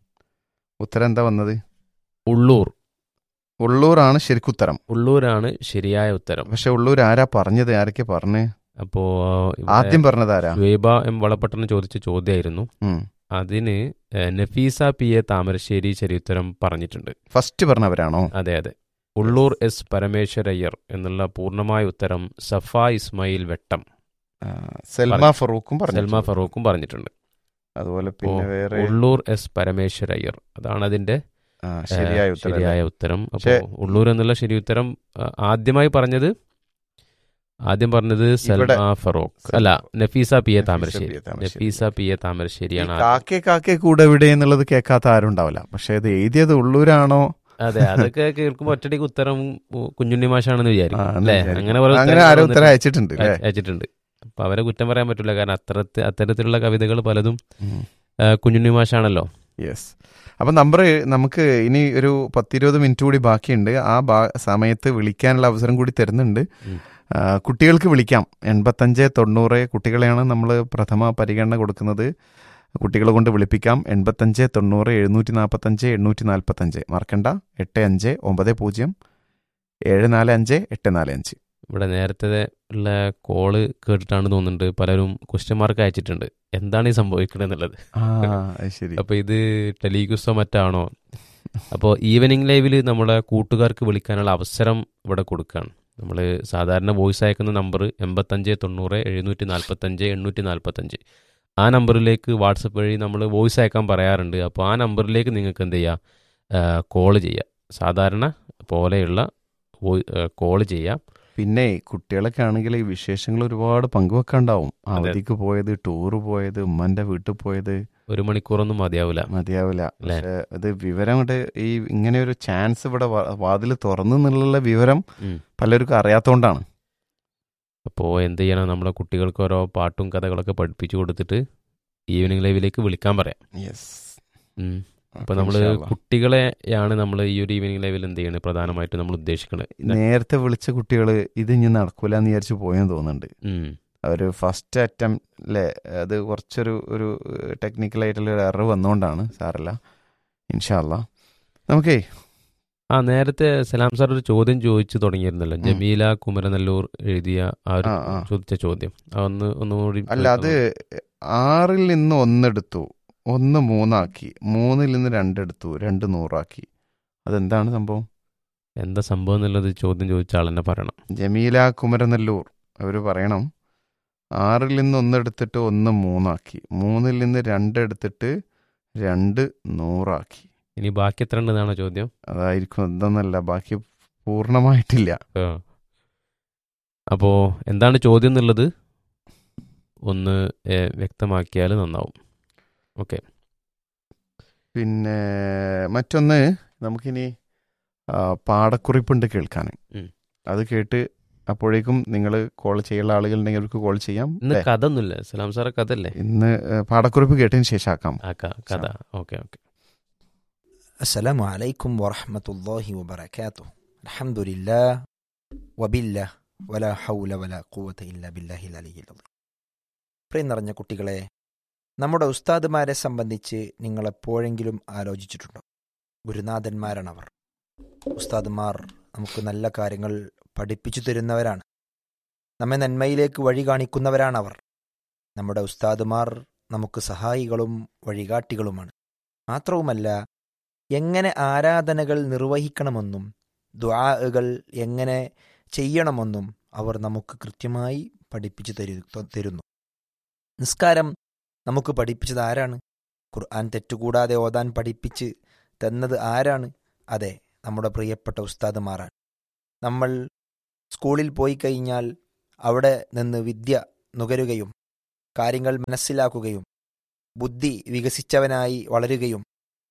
ഉത്തരം എന്താ വന്നത് ഉള്ളൂർ ഉള്ളൂരാണ് ശരിക്കുത്തരം ഉള്ളൂരാണ് ശരിയായ ഉത്തരം പക്ഷെ ഉള്ളൂർ ആരാ പറഞ്ഞത് ആരൊക്കെ പറഞ്ഞ് അപ്പോ ആദ്യം പറഞ്ഞത് ആരാ ദ്വൈബ എം വളപട്ടണം ചോദിച്ച ചോദ്യമായിരുന്നു ഉം. അതിന് ഏഹ്, നഫീസ പി എ താമരശ്ശേരി ശരിയുത്തരം പറഞ്ഞിട്ടുണ്ട് ഫസ്റ്റ് പറഞ്ഞവരാണോ അതെ അതെ ഉള്ളൂർ എസ് പരമേശ്വരയ്യർ എന്നുള്ള പൂർണ്ണമായ ഉത്തരം സഫ ഇസ്മായിൽ വെട്ടം ആ, സൽമ പറഞ്ഞു. ഫറൂഖും പറഞ്ഞു സൽമ ഫറൂഖും പറഞ്ഞിട്ടുണ്ട് അതുപോലെ പിന്നെ ഓ, വേറെ ഉള്ളൂർ എസ് പരമേശ്വരയ്യർ അതാണ് അതിന്റെ ആ, ഏഹ്, ശരിയായ ഉത്തരം ശരിയായ അല്ലേ? ഉത്തരം അപ്പോൾ പക്ഷേ- ഉള്ളൂർ എന്നുള്ള ശരി ഉത്തരം ആ, ആദ്യമായി പറഞ്ഞത് ആദ്യം പറഞ്ഞത് സൽമ ഇവിടെ- ഫറൂഖ് അല്ല Nafeesa P A Nafeesa Thamarassery P. A. Thamarassery. Nafeesa P A ഈ താമരശ്ശേരിയാണ് ആദ്യം. കാക്കേ കാക്കേ കൂടെ എവിടെ എന്നുള്ളത് കേൾക്കാത്ത ആരും ഉണ്ടാവില്ല പക്ഷെ ഇത് എഴുതിയത് ഉള്ളൂരാണോ അതെ അതൊക്കെ കേൾക്കുമ്പോൾ ഒറ്റടിക്ക് ഉത്തരം ഉ- കുഞ്ഞുണ്ണി മാഷാണെന്ന് വിചാരിക്കും ആണെന്ന് അല്ലേ വിചാരിക്കും. അങ്ങനെ ഓരോ അങ്ങനെ ഉത്തരങ്ങൾ ആരും വന്നിട്ട് ഉത്തരം അയച്ചിട്ടുണ്ട് അല്ലേ അയ- അയച്ചിട്ടുണ്ട് അപ്പൊ അവരെ കുറ്റം പറയാൻ പറ്റില്ല കാരണം അത്തരത്തി അത്തരത്തിലുള്ള കവിതകൾ പലതും ഉം. ആ, കുഞ്ഞുണ്ണി മാഷാണല്ലോ യെസ് അപ്പം നമ്പർ നമുക്ക് ഇനി ഒരു പത്തിരുപത് മിനിറ്റ് കൂടി ബാക്കിയുണ്ട് ആ ബാ- സമയത്ത് വിളിക്കാനുള്ള അവസരം കൂടി തരുന്നുണ്ട് ഉം. ആ, കുട്ടികൾക്ക് വിളിക്കാം എൺപത്തഞ്ച് തൊണ്ണൂറ് കുട്ടികളെയാണ് നമ്മൾ പ്രഥമ പരിഗണന കൊടുക്കുന്നത് കുട്ടികളെ കൊണ്ട് വിളിപ്പിക്കാം എൺപത്തഞ്ച് തൊണ്ണൂറ് എഴുന്നൂറ്റി നാൽപ്പത്തഞ്ച് എണ്ണൂറ്റി നാൽപ്പത്തഞ്ച് മറക്കണ്ട എട്ട് അഞ്ച് ഒമ്പത് പൂജ്യം ഏഴ് നാല് അഞ്ച് എട്ട് നാല് അഞ്ച് ഇവിടെ നേരത്തെ ഉള്ള കോള് കേട്ടിട്ടാണ് തോന്നുന്നുണ്ട് പലരും ക്വസ്റ്റ്യൻ മാർക്ക് അയച്ചിട്ടുണ്ട് എന്താണ് ഈ സംഭവിക്കുന്നത് എന്നുള്ളത് ആ അത് ശരി അപ്പൊ ഇത് ടെലിഗുസോ മറ്റാണോ അപ്പോൾ ഈവനിങ് ലൈവിൽ നമ്മുടെ കൂട്ടുകാർക്ക് വിളിക്കാനുള്ള അവസരം ഇവിടെ കൊടുക്കുകയാണ് നമ്മൾ സാധാരണ വോയിസ് അയക്കുന്ന നമ്പർ എൺപത്തഞ്ച് തൊണ്ണൂറ് എഴുന്നൂറ്റി നാൽപ്പത്തഞ്ച് എണ്ണൂറ്റി നാൽപ്പത്തഞ്ച് ആ നമ്പറിലേക്ക് വാട്സപ്പ് വഴി നമ്മൾ വോയിസ് അയക്കാൻ പറയാറുണ്ട് അപ്പോൾ ആ നമ്പറിലേക്ക് നിങ്ങൾക്ക് എന്ത് ചെയ്യുക കോൾ ചെയ്യുക സാധാരണ പോലെയുള്ള കോൾ ചെയ്യാം പിന്നെ കുട്ടികളൊക്കെ ആണെങ്കിൽ ഈ വിശേഷങ്ങൾ ഒരുപാട് പങ്കുവെക്കാണ്ടാവും അതെ. അവധിക്ക് പോയത് ടൂറ് പോയത് ഉമ്മന്റെ വീട്ടിൽ പോയത് ഒരു മണിക്കൂറൊന്നും മതിയാവില്ല മതിയാവില്ല അല്ലേ? പക്ഷെ ഇത് വിവരം കൊണ്ട് ഈ ഇങ്ങനെ ഒരു ചാൻസ് ഇവിടെ വാതിൽ തുറന്നു എന്നുള്ള വിവരം ഉം. പലർക്കും അറിയാത്തോണ്ടാണ് അപ്പോൾ എന്ത് ചെയ്യണം നമ്മളെ കുട്ടികൾക്ക് ഓരോ പാട്ടും കഥകളൊക്കെ പഠിപ്പിച്ചു കൊടുത്തിട്ട് ഈവനിങ് ലൈവിലേക്ക് വിളിക്കാൻ പറയാം യെസ് ഉം. അപ്പോൾ നമ്മൾ കുട്ടികളെയാണ് നമ്മൾ ഈ ഒരു ഈവനിങ് ലൈവിൽ എന്ത് ചെയ്യണത് പ്രധാനമായിട്ടും നമ്മൾ ഉദ്ദേശിക്കുന്നത് നേരത്തെ വിളിച്ച കുട്ടികൾ ഇത് ഇനി നടക്കൂല എന്ന് വിചാരിച്ച് പോയെന്ന് തോന്നുന്നുണ്ട് ഉം. ഒരു ഫസ്റ്റ് അറ്റം അല്ലേ അത് കുറച്ചൊരു ഒരു ടെക്നിക്കലായിട്ടുള്ള ഒരു എറർ വന്നുകൊണ്ടാണ് സാറല്ല ഇൻഷാല്ല നമുക്കേ ആ നേരത്തെ സലാം സാർ ഒരു ചോദ്യം ചോദിച്ചു തുടങ്ങിയിരുന്നല്ലോ ഉം. ജമീല കുമരനെല്ലൂർ എഴുതിയ ആ ഒരു ആ, ആ. ചോദിച്ച ചോദ്യം ആ ഒന്ന് ഒന്നുകൂടി അല്ല അത് ആറിൽ നിന്ന് ഒന്നെടുത്തു ഒന്ന് മൂന്നാക്കി മൂന്നിൽ നിന്ന് രണ്ടെടുത്തു രണ്ട് നൂറാക്കി അതെന്താണ് സംഭവം എന്താ സംഭവം എന്നുള്ളത് ചോദ്യം ചോദിച്ച ആൾ തന്നെ പറയണം ജമീല കുമരനെല്ലൂർ അവർ പറയണം ആറിൽ നിന്ന് ഒന്നെടുത്തിട്ട് ഒന്ന് മൂന്നാക്കി മൂന്നിൽ നിന്ന് രണ്ടെടുത്തിട്ട് രണ്ട് നൂറാക്കി ഇനി ബാക്കി എത്ര ഉണ്ടെന്നാണോ ചോദ്യം അതായിരിക്കും എന്തെന്നല്ല ബാക്കി പൂർണ്ണമായിട്ടില്ല ആ. അപ്പോ എന്താണ് ചോദ്യം എന്നുള്ളത് ഒന്ന് ഏ, വ്യക്തമാക്കിയാൽ നന്നാവും ഓക്കെ പിന്നെ മറ്റൊന്ന് നമുക്കിനി ആ, പാടക്കുറിപ്പുണ്ട് കേൾക്കാൻ ഉം. അത് കേട്ട് അപ്പോഴേക്കും നിങ്ങൾ കോൾ ചെയ്യാനുള്ള ആളുകളുണ്ടെങ്കിൽ അവർക്ക് കോൾ ചെയ്യാം ഇന്ന് ല്ലേ? കഥ ഒന്നുമില്ല സലാം സാറെ കഥ അല്ലേ ഇന്ന് ഏ, പാടക്കുറിപ്പ് കേട്ടതിന് ശേഷം ആക്കാം ആ ക- കഥ ഓക്കെ ഓക്കെ السلام عليكم ورحمة الله وبركاته الحمد لله وبالله ولا حول ولا قوة إلا بالله العلي العظيم പ്രിയം നിറഞ്ഞ കുട്ടികളെ നമ്മുടെ ഉസ്താദുമാരെ സംബന്ധിച്ച് നിങ്ങൾ എപ്പോഴെങ്കിലും ആലോചിച്ചിട്ടുണ്ടോ ഗുരുനാഥന്മാരാണവർ ഉസ്താദുമാർ നമുക്ക് നല്ല കാര്യങ്ങൾ പഠിപ്പിച്ചു തരുന്നവരാണ് നമ്മെ നന്മയിലേക്ക് വഴി കാണിക്കുന്നവരാണവർ നമ്മുടെ ഉസ്താദുമാർ നമുക്ക് സഹായികളും വഴികാട്ടികളുമാണ് മാത്രവുമല്ല എങ്ങനെ ആരാധനകൾ നിർവഹിക്കണമെന്നും ദ്വാകൾ എങ്ങനെ ചെയ്യണമെന്നും അവർ നമുക്ക് കൃത്യമായി പഠിപ്പിച്ചു തരു തരുന്നു നിസ്കാരം നമുക്ക് പഠിപ്പിച്ചത് ആരാണ് ഖുർആൻ തെറ്റുകൂടാതെ ഓതാൻ പഠിപ്പിച്ച് തന്നത് ആരാണ് അതെ നമ്മുടെ പ്രിയപ്പെട്ട ഉസ്താദുമാരാണ് നമ്മൾ സ്കൂളിൽ പോയി കഴിഞ്ഞാൽ അവിടെ നിന്ന് വിദ്യ നുകരുകയും കാര്യങ്ങൾ മനസ്സിലാക്കുകയും ബുദ്ധി വികസിച്ചവനായി വളരുകയും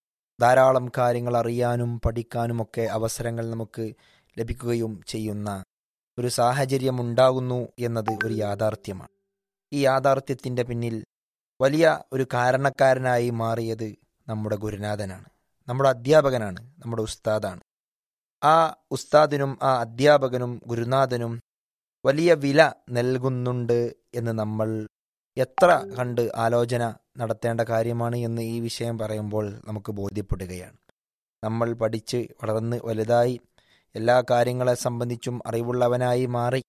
ധാരാളം കാര്യങ്ങൾ അറിയാനും പഠിക്കാനുമൊക്കെ അവസരങ്ങൾ നമുക്ക് ലഭിക്കുകയും ചെയ്യുന്ന ഒരു സാഹചര്യം ഉണ്ടാകുന്നു എന്നത് ഒരു യാഥാർത്ഥ്യമാണ് ഈ യാഥാർത്ഥ്യത്തിൻ്റെ പിന്നിൽ വലിയ ഒരു കാരണക്കാരനായി മാറിയത് നമ്മുടെ ഗുരുനാഥനാണ് നമ്മുടെ അധ്യാപകനാണ് നമ്മുടെ ഉസ്താദാണ് ആ ഉസ്താദിനും ആ അധ്യാപകനും ഗുരുനാഥനും വലിയ വില നൽകുന്നുണ്ട് എന്ന് നമ്മൾ എത്ര കണ്ട് ആലോചന നടത്തേണ്ട കാര്യമാണ് എന്ന് ഈ വിഷയം പറയുമ്പോൾ നമുക്ക് ബോധ്യപ്പെടുകയാണ് നമ്മൾ പഠിച്ച് വളർന്ന് വലുതായി എല്ലാ കാര്യങ്ങളെ സംബന്ധിച്ചും അറിവുള്ളവനായി മാറി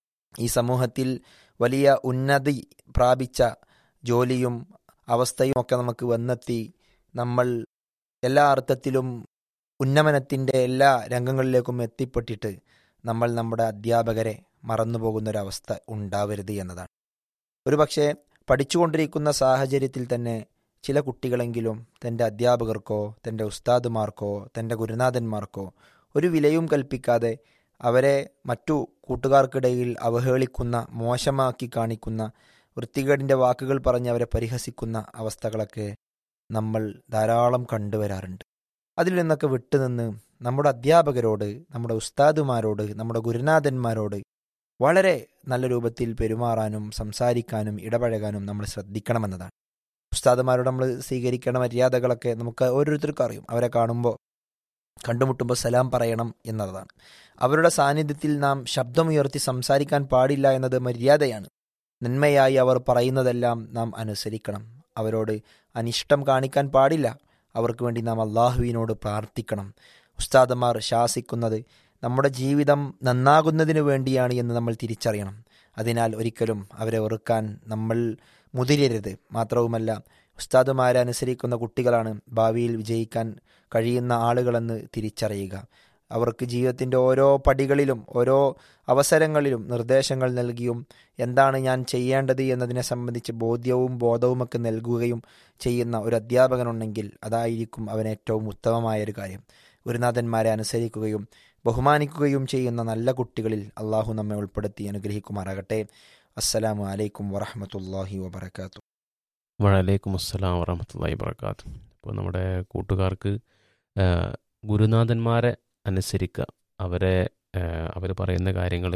ഈ സമൂഹത്തിൽ വലിയ ഉന്നതി പ്രാപിച്ച ജോലിയും അവസ്ഥയും ഒക്കെ നമുക്ക് വന്നെത്തി നമ്മൾ എല്ലാ അർത്ഥത്തിലും ഉന്നമനത്തിൻ്റെ എല്ലാ രംഗങ്ങളിലേക്കും എത്തിപ്പെട്ടിട്ട് നമ്മൾ നമ്മുടെ അധ്യാപകരെ മറന്നുപോകുന്നൊരവസ്ഥ ഉണ്ടാവരുത് എന്നതാണ് ഒരുപക്ഷെ പഠിച്ചുകൊണ്ടിരിക്കുന്ന സാഹചര്യത്തിൽ തന്നെ ചില കുട്ടികളെങ്കിലും തൻ്റെ അധ്യാപകർക്കോ തൻ്റെ ഉസ്താദുമാർക്കോ തൻ്റെ ഗുരുനാഥന്മാർക്കോ ഒരു വിലയും കൽപ്പിക്കാതെ അവരെ മറ്റു കൂട്ടുകാർക്കിടയിൽ അവഹേളിക്കുന്ന മോശമാക്കി കാണിക്കുന്ന വൃത്തികേടിൻ്റെ വാക്കുകൾ പറഞ്ഞ് അവരെ പരിഹസിക്കുന്ന അവസ്ഥകളൊക്കെ നമ്മൾ ധാരാളം കണ്ടുവരാറുണ്ട് അതിൽ നിന്നൊക്കെ വിട്ടുനിന്ന് നമ്മുടെ അധ്യാപകരോട് നമ്മുടെ ഉസ്താദുമാരോട് നമ്മുടെ ഗുരുനാഥന്മാരോട് വളരെ നല്ല രൂപത്തിൽ പെരുമാറാനും സംസാരിക്കാനും ഇടപഴകാനും നമ്മൾ ശ്രദ്ധിക്കണമെന്നതാണ് ഉസ്താദുമാരോട് നമ്മൾ സ്വീകരിക്കേണ്ട മര്യാദകളൊക്കെ നമുക്ക് ഓരോരുത്തർക്കും അറിയും അവരെ കാണുമ്പോൾ കണ്ടുമുട്ടുമ്പോൾ സലാം പറയണം എന്നതാണ് അവരുടെ സാന്നിധ്യത്തിൽ നാം ശബ്ദമുയർത്തി സംസാരിക്കാൻ പാടില്ല എന്നത് മര്യാദയാണ് നന്മയായി അവർ പറയുന്നതെല്ലാം നാം അനുസരിക്കണം അവരോട് അനിഷ്ടം കാണിക്കാൻ പാടില്ല അവർക്ക് വേണ്ടി നാം അള്ളാഹുവിനോട് പ്രാർത്ഥിക്കണം ഉസ്താദന്മാർ ശാസിക്കുന്നത് നമ്മുടെ ജീവിതം നന്നാകുന്നതിന് വേണ്ടിയാണ് എന്ന് നമ്മൾ തിരിച്ചറിയണം അതിനാൽ ഒരിക്കലും അവരെ വെറുക്കാൻ നമ്മൾ മുതിരരുത് മാത്രവുമല്ല ഉസ്താദുമാരെ അനുസരിക്കുന്ന കുട്ടികളാണ് ഭാവിയിൽ വിജയിക്കാൻ കഴിയുന്ന ആളുകളെന്ന് തിരിച്ചറിയുക അവർക്ക് ജീവിതത്തിൻ്റെ ഓരോ പടികളിലും ഓരോ അവസരങ്ങളിലും നിർദ്ദേശങ്ങൾ നൽകിയും എന്താണ് ഞാൻ ചെയ്യേണ്ടത് എന്നതിനെ സംബന്ധിച്ച് ബോധ്യവും ബോധവുമൊക്കെ നൽകുകയും ചെയ്യുന്ന ഒരു അധ്യാപകനുണ്ടെങ്കിൽ അതായിരിക്കും അവൻ ഏറ്റവും ഉത്തമമായ ഒരു കാര്യം ഗുരുനാഥന്മാരെ അനുസരിക്കുകയും ബഹുമാനിക്കുകയും ചെയ്യുന്ന നല്ല കുട്ടികളിൽ അള്ളാഹു നമ്മെ ഉൾപ്പെടുത്തി അനുഗ്രഹിക്കുമാറാകട്ടെ അസ്സലാമു അലൈക്കും വറഹമത്തല്ലാഹി വബർക്കാത്തു വലൈക്കും അസ്സലാം വറഹമത്തല്ലാഹി വർക്കാത്തു അപ്പോൾ നമ്മുടെ കൂട്ടുകാർക്ക് ആ, ഗുരുനാഥന്മാരെ അനുസരിക്കുക അവരെ അവർ പറയുന്ന കാര്യങ്ങൾ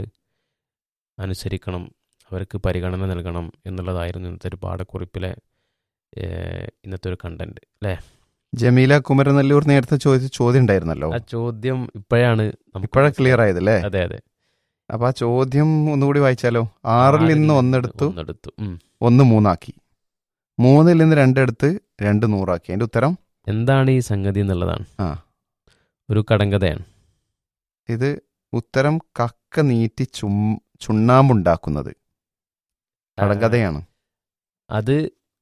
അനുസരിക്കണം അവർക്ക് പരിഗണന നൽകണം എന്നുള്ളതായിരുന്നു ഇന്നത്തെ ഒരു പാഠക്കുറിപ്പിലെ ഏ, ഇന്നത്തെ ഒരു കണ്ടന്റ് അല്ലേ ജമീല കുമരനെല്ലൂർ നേരത്തെ ചോദിച്ച ചോദ്യം ഉണ്ടായിരുന്നല്ലോ ആ ചോദ്യം ഇപ്പോഴാണ് നമുക്ക് ഇപ്പോഴാ ക്ലിയർ ആയതല്ലേ അതെ അതെ അപ്പൊ ആ ചോദ്യം ഒന്നുകൂടി വായിച്ചാലോ ആറിൽ നിന്ന് ഒന്നെടുത്തു ഒന്നെടുത്തു ഉം. ഒന്ന് മൂന്നാക്കി മൂന്നിൽ നിന്ന് രണ്ടെടുത്ത് രണ്ട് നൂറാക്കി അതിന്റെ ഉത്തരം എന്താണ് ഈ സംഗതി എന്നുള്ളതാണ് ആ. ഒരു കടങ്കഥയാണ് ഇത് ഉത്തരം കക്ക നീട്ടി ചും ചുണ്ണാമ്പുണ്ടാക്കുന്നത് കടങ്കഥയാണ് അത്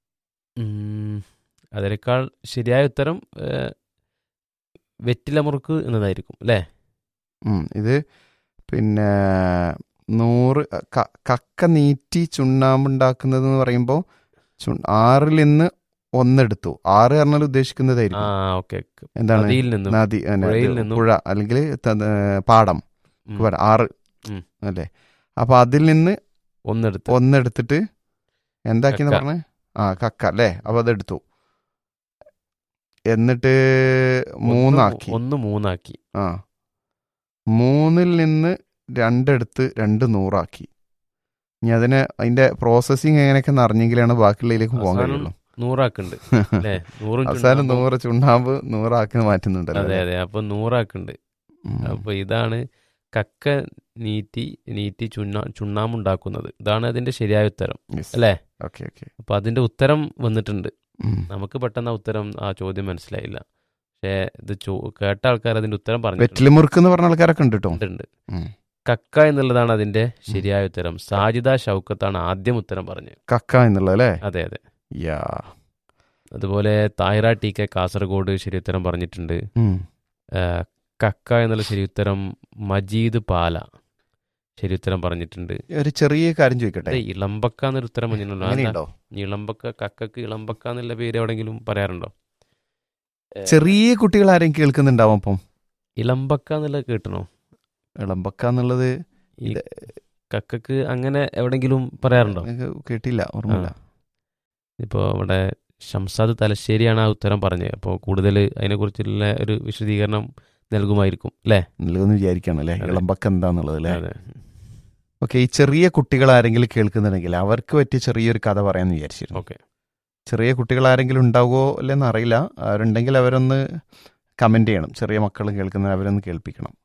ഉം, അതിനേക്കാൾ ശരിയായ ഉത്തരം ഏ, വെറ്റിലമുറുക്ക് എന്നതായിരിക്കും അല്ലേ ഉം, ഇത് പിന്നെ നൂറ് ക- കക്ക നീറ്റി ചുണ്ണാമ്പുണ്ടാക്കുന്നത് എന്ന് പറയുമ്പോൾ ആറിൽ നിന്ന് ഒന്നെടുത്തു ആറ് പറഞ്ഞാൽ ആ ഉദ്ദേശിക്കുന്നതായിരിക്കും ഓക്കെ എന്താണ് നദിയിൽ നിന്നും നദി അല്ല, പുഴയിൽ ഇത് നിന്നും. പുഴ അല്ലെങ്കിൽ ത- പാടം ഉം, പറ, ആറ് ഉം. അല്ലേ അപ്പൊ അതിൽ നിന്ന് ഒന്നെടുത്ത് ഒന്നെടുത്തിട്ട് എന്താക്കിന്ന് കക്ക. പറഞ്ഞേ ആ കക്ക അല്ലേ അപ്പൊ അതെടുത്തു എന്നിട്ട് ഒന്ന് മൂന്നാക്കി ഒന്ന് മൂന്നാക്കി ആ മൂന്നിൽ നിന്ന് രണ്ടെടുത്ത് രണ്ട് നൂറാക്കി ഇനി അതിന് അതിന്റെ പ്രോസസ്സിങ് എങ്ങനെയൊക്കെ അറിഞ്ഞെങ്കിലാണ് ബാക്കിയുള്ളതിലേക്ക് പോകാൻ അവസാനം കഴിയുള്ളൂ നൂറാക്കുണ്ട് അല്ലേ നൂറും അവസാനം ചുണ്ണാമ്പും. നൂറ് ചുണ്ണാമ്പ് നൂറാക്കി മാറ്റുന്നുണ്ടല്ലോ അതെ അതെ അപ്പൊ നൂറാക്കുണ്ട് ഉം. അപ്പൊ ഇതാണ് കക്ക നീറ്റി നീറ്റി ചുണ്ണാ ചുണ്ണാമ്പുണ്ടാക്കുന്നത് ഇതാണ് അതിന്റെ ശരിയായ ഉത്തരം Yes. അല്ലേ ഓക്കെ ഓക്കെ അപ്പൊ അതിന്റെ ഉത്തരം വന്നിട്ടുണ്ട് ഉം. നമുക്ക് പെട്ടെന്ന് ആ ഉത്തരം ആ ചോദ്യം മനസ്സിലായില്ല പക്ഷേ ഇത് ചോ കേട്ട ആൾക്കാർ അതിന്റെ ഉത്തരം പറഞ്ഞിട്ടുണ്ട് വെറ്റിലിമുറുക്ക് എന്ന് പറഞ്ഞ ആൾക്കാരൊക്കെ ഉണ്ട് കേട്ടോ ഉണ്ട്. ഉം. കക്ക എന്നുള്ളതാണ് അതിന്റെ ശരിയായ ഉത്തരം സാജിദ ഷൗക്കത്താണ് ആദ്യം ഉത്തരം പറഞ്ഞത് കക്ക എന്നുള്ളത് അല്ലേ അതെ അതെ യാ അതുപോലെ താഹിറ ടി കെ കാസർഗോഡ് ശരി ഉത്തരം പറഞ്ഞിട്ടുണ്ട് ഉം. ആ, കക്ക എന്നുള്ള ശരിയുത്തരം മജീദ് പാല ശരിയുത്തരം പറഞ്ഞിട്ടുണ്ട് ഒരു ചെറിയ കാര്യം ചോദിക്കട്ടെ ഇത് ഇളമ്പക്ക എന്നൊരു ഉത്തരം പറഞ്ഞിട്ടുണ്ടല്ലോ അതെന്താ? അങ്ങനെയുണ്ടോ ഇളമ്പക്ക കക്കക്ക് ഇളമ്പക്ക എന്നുള്ള പേര് എവിടെങ്കിലും പറയാറുണ്ടോ ഏ, ചെറിയ കുട്ടികൾ ആരെയും കേൾക്കുന്നുണ്ടാവും അപ്പം ഇളമ്പക്ക എന്നുള്ളത് കേട്ടണോ ഇളമ്പക്ക എന്നുള്ളത് ഈ കക്കക്ക് അങ്ങനെ എവിടെങ്കിലും പറയാറുണ്ടോ എനിക്ക് കേട്ടില്ല ഓർമ്മയില്ല ഇപ്പോൾ ഇവിടെ ഷംസാദ് തലശ്ശേരിയാണ് ആ ഉത്തരം പറഞ്ഞത് അപ്പോൾ കൂടുതൽ അതിനെക്കുറിച്ചുള്ള ഒരു വിശദീകരണം നൽകുമായിരിക്കും അല്ലേ നല്ലതെന്ന് വിചാരിക്കണം അല്ലേ അതെ. ഇളമ്പക്ക എന്താന്നുള്ളത് അല്ലേ അതെ ഓക്കെ ഈ ചെറിയ കുട്ടികൾ ആരെങ്കിലും കേൾക്കുന്നുണ്ടെങ്കിൽ അവർക്ക് പറ്റിയ ചെറിയൊരു കഥ പറയാമെന്ന് വിചാരിച്ചിരുന്നു ഓക്കെ ചെറിയ കുട്ടികൾ ആരെങ്കിലും ഉണ്ടാവുമോ അല്ലെന്ന് അറിയില്ല അവരുണ്ടെങ്കിൽ അവരൊന്ന് കമന്റ് ചെയ്യണം ചെറിയ മക്കൾ കേൾക്കുന്ന അവരൊന്ന് കേൾപ്പിക്കണം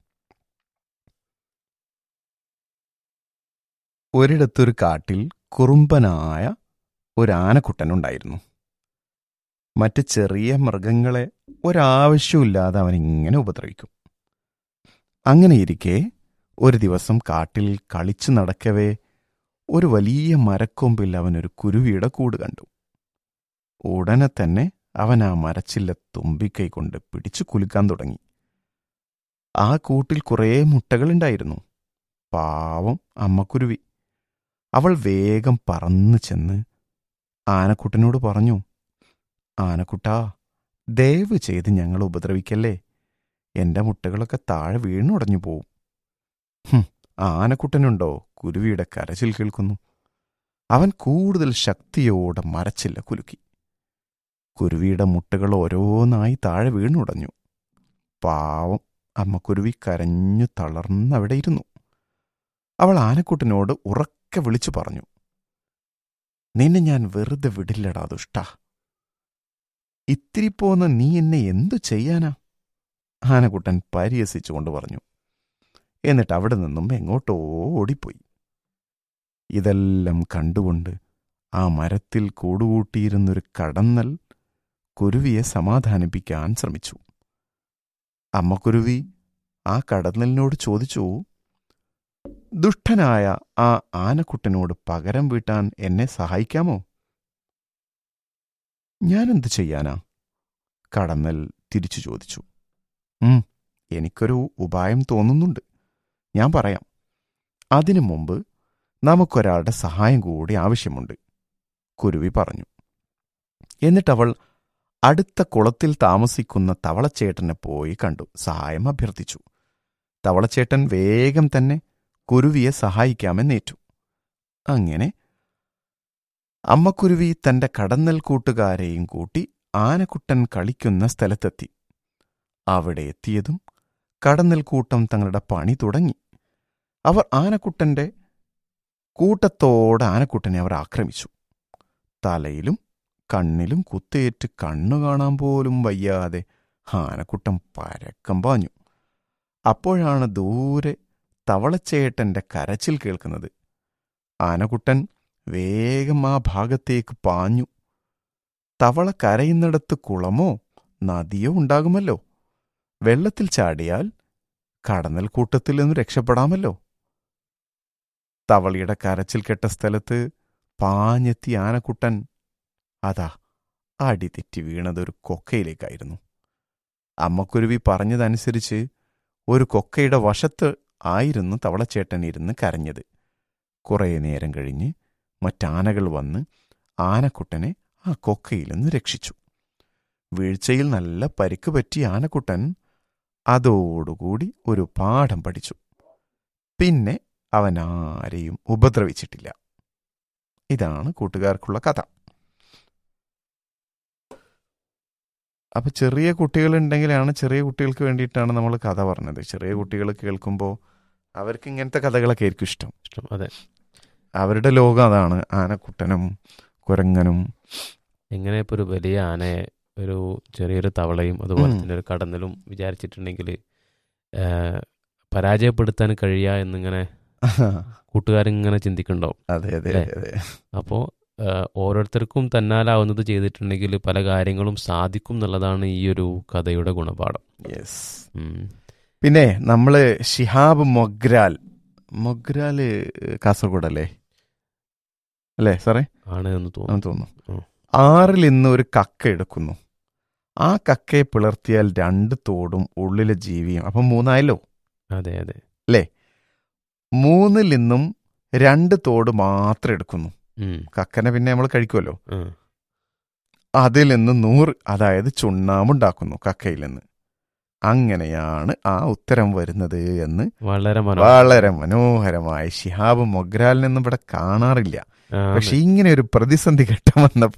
ഒരിടത്തൊരു കാട്ടിൽ കുറുമ്പനായ ഒരു ആനക്കുട്ടനുണ്ടായിരുന്നു മറ്റ് ചെറിയ മൃഗങ്ങളെ ഒരാവശ്യമില്ലാതെ അവൻ ഇങ്ങനെ ഉപദ്രവിക്കും അങ്ങനെ ഇരിക്കെ ഒരു ദിവസം കാട്ടിൽ കളിച്ചു നടക്കവേ ഒരു വലിയ മരക്കൊമ്പിൽ അവനൊരു കുരുവിയുടെ കൂട് കണ്ടു ഉടനെ തന്നെ അവൻ ആ മരച്ചില്ല തുമ്പിക്കൈ കൊണ്ട് പിടിച്ചു കുലുക്കാൻ തുടങ്ങി ആ കൂട്ടിൽ കുറേ മുട്ടകളുണ്ടായിരുന്നു പാവം അമ്മക്കുരുവി അവൾ വേഗം പറന്നു ചെന്ന് ആനക്കുട്ടനോട് പറഞ്ഞു ആനക്കുട്ടാ ദയവ് ചെയ്ത് ഞങ്ങൾ ഉപദ്രവിക്കല്ലേ എന്റെ മുട്ടകളൊക്കെ താഴെ വീണുടഞ്ഞു പോവും ഹും, ആനക്കുട്ടനുണ്ടോ കുരുവിയുടെ കരച്ചിൽ കേൾക്കുന്നു അവൻ കൂടുതൽ ശക്തിയോടെ മരച്ചില്ല കുലുക്കി കുരുവിയുടെ മുട്ടകൾ ഓരോന്നായി താഴെ വീണുടഞ്ഞു പാവം അമ്മക്കുരുവി കരഞ്ഞു തളർന്നവിടെ ഇരുന്നു അവൾ ആനക്കുട്ടനോട് ഉറക്കെ വിളിച്ചു പറഞ്ഞു നിന്നെ ഞാൻ വെറുതെ വിടില്ലടാ ദുഷ്ട ഇത്തിരി പോന്ന നീ എന്നെ എന്തു ചെയ്യാനാ ആനക്കുട്ടൻ പരിഹസിച്ചുകൊണ്ട് പറഞ്ഞു എന്നിട്ട് അവിടെ നിന്നും എങ്ങോട്ടോ ഓടിപ്പോയി ഇതെല്ലാം കണ്ടുകൊണ്ട് ആ മരത്തിൽ കൂടുകൂട്ടിയിരുന്നൊരു കടന്നൽ കുരുവിയെ സമാധാനിപ്പിക്കാൻ ശ്രമിച്ചു അമ്മക്കുരുവി ആ കടന്നലിനോട് ചോദിച്ചു ദുഷ്ടനായ ആ ആനക്കുട്ടനോട് പകരം വീട്ടാൻ എന്നെ സഹായിക്കാമോ ഞാനെന്ത് ചെയ്യാനാ കടന്നൽ തിരിച്ചു ചോദിച്ചു ഉം എനിക്കൊരു ഉപായം തോന്നുന്നുണ്ട് ഞാൻ പറയാം അതിനു മുമ്പ് നമുക്കൊരാളുടെ സഹായം കൂടി ആവശ്യമുണ്ട് കുരുവി പറഞ്ഞു എന്നിട്ടവൾ അടുത്ത കുളത്തിൽ താമസിക്കുന്ന തവളച്ചേട്ടനെ പോയി കണ്ടു സഹായം അഭ്യർത്ഥിച്ചു തവളച്ചേട്ടൻ വേഗം തന്നെ കുരുവിയെ സഹായിക്കാമെന്നേറ്റു അങ്ങനെ അമ്മക്കുരുവി തന്റെ കടന്നൽ കൂട്ടുകാരെയും കൂട്ടി ആനക്കുട്ടൻ കളിക്കുന്ന സ്ഥലത്തെത്തി അവിടെ എത്തിയതും കടന്നൽ കൂട്ടം തങ്ങളുടെ പണി തുടങ്ങി അവർ ആനക്കുട്ടന്റെ കൂട്ടത്തോടെ ആനക്കുട്ടനെ അവർ ആക്രമിച്ചു തലയിലും കണ്ണിലും കുത്തേറ്റ് കണ്ണു കാണാൻ പോലും വയ്യാതെ ആനക്കുട്ടൻ പരക്കം പാഞ്ഞു അപ്പോഴാണ് ദൂരെ തവളച്ചേട്ടന്റെ കരച്ചിൽ കേൾക്കുന്നത് ആനക്കുട്ടൻ വേഗം ആ ഭാഗത്തേക്ക് പാഞ്ഞു തവള കരയുന്നിടത്ത് കുളമോ നദിയോ ഉണ്ടാകുമല്ലോ വെള്ളത്തിൽ ചാടിയാൽ കടന്നൽ കൂട്ടത്തിൽ നിന്ന് രക്ഷപ്പെടാമല്ലോ തവളിയുടെ കരച്ചിൽ കെട്ട സ്ഥലത്ത് പാഞ്ഞെത്തി ആനക്കുട്ടൻ അതാ അടിതെറ്റി വീണതൊരു കൊക്കയിലേക്കായിരുന്നു അമ്മക്കുരുവി പറഞ്ഞതനുസരിച്ച് ഒരു കൊക്കയുടെ വശത്ത് ആയിരുന്നു തവളച്ചേട്ടൻ ഇരുന്ന് കരഞ്ഞത് കുറേ നേരം കഴിഞ്ഞ് മറ്റാനകൾ വന്ന് ആനക്കുട്ടനെ ആ കൊക്കയിൽ നിന്ന് രക്ഷിച്ചു വീഴ്ചയിൽ നല്ല പരിക്ക് പറ്റിയ ആനക്കുട്ടൻ അതോടുകൂടി ഒരു പാഠം പഠിച്ചു പിന്നെ അവൻ ആരെയും ഉപദ്രവിച്ചിട്ടില്ല ഇതാണ് കൂട്ടുകാർക്കുള്ള കഥ അപ്പൊ ചെറിയ കുട്ടികളുണ്ടെങ്കിലാണ് ചെറിയ കുട്ടികൾക്ക് വേണ്ടിയിട്ടാണ് നമ്മൾ കഥ പറഞ്ഞത് ചെറിയ കുട്ടികൾ കേൾക്കുമ്പോൾ അവർക്ക് ഇങ്ങനത്തെ കഥകളൊക്കെ ആയിരിക്കും ഇഷ്ടം ഇഷ്ടം അതെ അവരുടെ ലോകം അതാണ് ആനക്കുട്ടനും കുരങ്ങനും എങ്ങനെ ഇപ്പോൾ ഒരു വലിയ ആനയെ ഒരു ചെറിയൊരു തവളയും അതുപോലെ ഉം. തന്നെ ഒരു കടന്നലും വിചാരിച്ചിട്ടുണ്ടെങ്കിൽ പരാജയപ്പെടുത്താൻ കഴിയുക എന്നിങ്ങനെ കൂട്ടുകാരിങ്ങനെ ചിന്തിക്കുന്നുണ്ടാവും അതെ അതെ അല്ലേ? അതെ അപ്പോൾ ഓരോരുത്തർക്കും തന്നാലാവുന്നത് ചെയ്തിട്ടുണ്ടെങ്കിൽ പല കാര്യങ്ങളും സാധിക്കും എന്നുള്ളതാണ് ഈ ഒരു കഥയുടെ ഗുണപാഠം യെസ് ഉം. പിന്നെ നമ്മള് ഷിഹാബ് മൊഗ്രാൽ മൊഗ്രാല് കാസർഗോഡല്ലേ അല്ലേ സാറേ ആണ് എന്ന് ആ തോന്നുന്നു തോന്നുന്നു ഉം. ആറിൽ ഇന്ന് ഒരു കക്ക എടുക്കുന്നു ആ കക്കയെ പിളർത്തിയാൽ രണ്ട് തോടും ഉള്ളിലെ ജീവിയും അപ്പം മൂന്നായല്ലോ അതെ അതെ മൂന്നിൽ നിന്നും രണ്ട് തോട് മാത്രം എടുക്കുന്നു ഉം, കക്കനെ പിന്നെ നമ്മൾ കഴിക്കുമല്ലോ ഉം. അതിൽ നിന്ന് നൂറ് അതായത് ചുണ്ണാമ്പുണ്ടാക്കുന്നു കക്കയിൽ നിന്ന് അങ്ങനെയാണ് ആ ഉത്തരം വരുന്നത് എന്ന് വളരെ മനോഹരം വളരെ മനോഹരമായി ഷിഹാബ് മൊഗ്രാൽ നിന്നും ഇവിടെ കാണാറില്ല ആ, പക്ഷെ ഇങ്ങനെ ഒരു പ്രതിസന്ധി ഘട്ടം വന്നപ്പോൾ